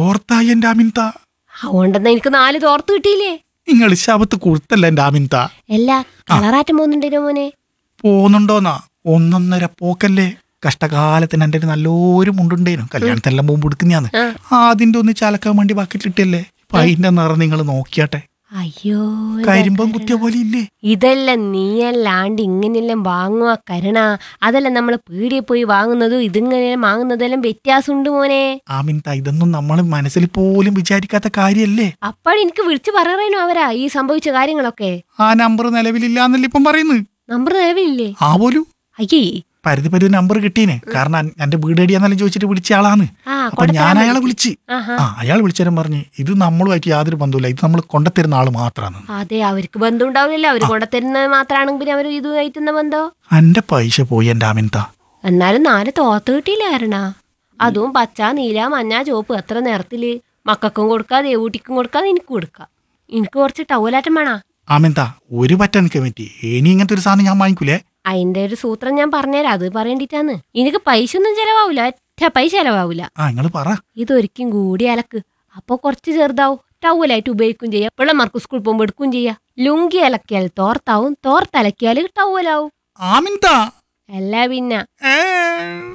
തോർത്തായി എന്റെ ആമിൻത അതുകൊണ്ടെന്നാ എനിക്ക് നാല് തോർത്ത് കിട്ടിയില്ലേ നിങ്ങൾ ശബത്ത് കൊടുത്തല്ല എന്റെ ആമിൻത എല്ലാ കളറാറ്റം പോകുന്നുണ്ടോ മോനെ പോന്നുണ്ടോന്നാ ഒന്നൊന്നര പോക്കല്ലേ കഷ്ടകാലത്തിന് എൻ്റെ ഒരു നല്ലൊരു മുണ്ടുണ്ടേനു കല്യാണത്തിനെല്ലാം പോകുമ്പോൾ എടുക്കുന്നയാന്ന് ആ. അതിന്റെ ഒന്ന് ചലക്കാൻ വേണ്ടി ബക്കറ്റിലിട്ടല്ലേ അപ്പൊ അതിന്റെ നിറം നിങ്ങൾ നോക്കിയാട്ടെ അയ്യോ എന്റെ കരിമ്പം കരുണ. കുത്തിയ പോലെ ഇല്ലേ ഇതെല്ലാം നീയല്ലാണ്ട് ഇങ്ങനെയെല്ലാം വാങ്ങുക കരുണ അതെല്ലാം നമ്മൾ പീടിയെ പോയി വാങ്ങുന്നതും ഇതിങ്ങനെ വാങ്ങുന്നതെല്ലാം വ്യത്യാസമുണ്ട് മോനെ ആമിൻത ഇതൊന്നും നമ്മൾ മനസ്സിൽ പോലും വിചാരിക്കാത്ത കാര്യല്ലേ അപ്പോഴെനിക്ക് വിളിച്ചു പറയണോ അവരാ ഈ സംഭവിച്ച കാര്യങ്ങളൊക്കെ ആ നമ്പർ നിലവിലില്ലാന്നല്ലേ ഇപ്പം പറയുന്നത് നമ്പർ നിലവിലില്ലേ ആ പോലും അയ്യേ പരിധി പരിധി നമ്പർ കിട്ടീനെ കാരണം എന്റെ വീട് എടിയാന്നെല്ലാം ചോദിച്ചിട്ട് വിളിച്ച ആളാണ് ആ അപ്പൊ കൊണ്ടുത്തരാൻ ഞാൻ അയാളെ പറ്റും. വിളിച്ച് ആഹാ. ആ അയാൾ വിളിച്ചേരം പറഞ്ഞ് ഇത് നമ്മളുമായിട്ട് യാതൊരു ബന്ധമില്ല ഇത് നമ്മൾ കൊണ്ടുത്തരുന്ന ആള് മാത്രമാണ് അതെ അവർക്ക് ബന്ധം ഉണ്ടാവില്ലല്ലോ അവര് കൊണ്ടുത്തരുന്നത് മാത്രമാണെങ്കിൽ പിന്നെ അവർ ഇതുമായിട്ടെന്ന ബന്ധോ എന്റെ പൈസ പോയി എന്റെ ആമിൻത എന്നാലും നാല് തോർത്ത് കിട്ടിയില്ല കാരണ അതും പച്ച നീല മഞ്ഞ ചുവപ്പ് എത്ര നിറത്തില് മക്കൾക്കും കൊടുക്കാം ദേവൂട്ടിക്കും കൊടുക്കാം എനിക്ക് കൊടുക്കാം എനിക്ക് കുറച്ച് ടവലാറ്റം വേണ ആമിൻത ഒരു പറ്റ എനിക്ക് പറ്റി ഇനി ഇങ്ങനത്തെ ഒരു സാധനം ഞാൻ വാങ്ങിക്കൂലേ അതിന്റെ ഒരു സൂത്രം ഞാൻ പറഞ്ഞുതരാം അത് പറയേണ്ടിട്ടാന്ന് എനിക്ക് പൈസ ഒന്നും ചെലവാവില്ല ഒറ്റ പൈസ ചെലവാവില്ല ആ നിങ്ങൾ പറ ഇതൊരിക്കും കൂടി അലക്ക് അപ്പൊ കുറച്ച് ചെറുതാവും ടവലായിട്ട് ഉപയോഗിക്കും ചെയ്യാം പിള്ളമാർക്ക് സ്കൂളിൽ പോകുമ്പോൾ എടുക്കും ചെയ്യാം ലുങ്കി അലക്കിയാൽ തോർത്താവും തോർത്തലക്കിയാൽ ടവലാവും ആമിൻത അല്ല പിന്നെ ഏ